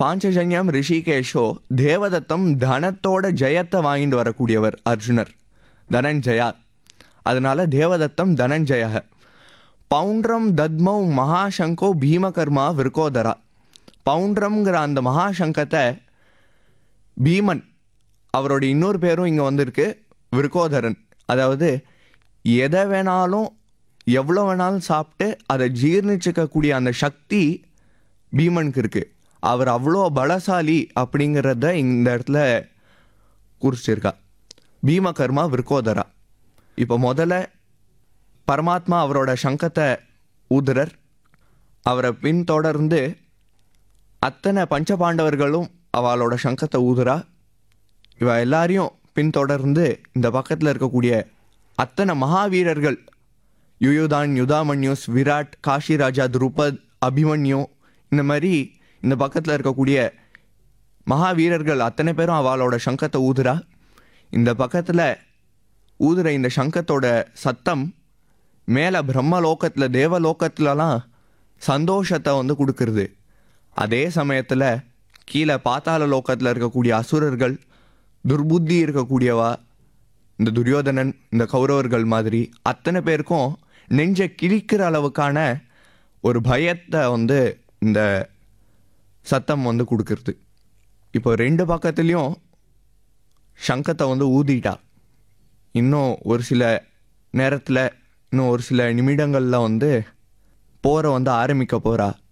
பாஞ்சஜன்யம் ரிஷிகேஷோ தேவதத்தம் தனத்தோட ஜெயத்தை வாங்கிட்டு வரக்கூடியவர் அர்ஜுனர் தனஞ்சயா அதனால தேவதத்தம் தனஞ்சய பவுண்ட்ரம் தத்மௌ மகாசங்கோ பீமகர்மா விருக்கோதரா பவுண்ட்ரம்ங்கிற அந்த மகாசங்கத்தை பீமன் அவரோட இன்னொரு பேரும் இங்கே வந்திருக்கு விருக்கோதரன் அதாவது எதை வேணாலும் எவ்வளோ வேணாலும் சாப்பிட்டு அதை ஜீர்ணிச்சுக்கக்கூடிய அந்த சக்தி பீமனுக்கு இருக்குது அவர் அவ்வளோ பலசாலி அப்படிங்கிறத இந்த இடத்துல குறிச்சிருக்கா பீமகர்மா விருக்கோதரா இப்போ முதல்ல பரமாத்மா அவரோட சங்கத்தை ஊதுறர் அவரை பின்தொடர்ந்து அத்தனை பஞ்சபாண்டவர்களும் அவளோட சங்கத்தை ஊதுறா இவ எல்லாரையும் பின்தொடர்ந்து இந்த பக்கத்தில் இருக்கக்கூடிய அத்தனை மகாவீரர்கள் யுயுதான் யுதாமன்யூஸ் விராட் காஷிராஜா துருபத் அபிமன்யு இந்த மாதிரி இந்த பக்கத்தில் இருக்கக்கூடிய மகாவீரர்கள் அத்தனை பேரும் அவளோட சங்கத்தை ஊதுறா இந்த பக்கத்தில் ஊதுற இந்த சங்கத்தோட சத்தம் மேலே பிரம்மலோகத்தில் தேவலோகத்துலலாம் சந்தோஷத்தை வந்து கொடுக்கறது அதே சமயத்தில் கீழே பாத்தாள லோகத்தில் இருக்கக்கூடிய அசுரர்கள் துர்புத்தி இருக்கக்கூடியவா இந்த துரியோதனன் இந்த கௌரவர்கள் மாதிரி அத்தனை பேருக்கும் நெஞ்சை கிழிக்கிற அளவுக்கான ஒரு பயத்தை வந்து இந்த சத்தம் வந்து கொடுக்கறது இப்போ ரெண்டு பக்கத்துலேயும் சங்கத்தை வந்து ஊதிட்டா இன்னும் ஒரு சில நேரத்தில் இன்னும் ஒரு சில நிமிடங்களில் வந்து போரை வந்து ஆரம்பிக்க போகிறா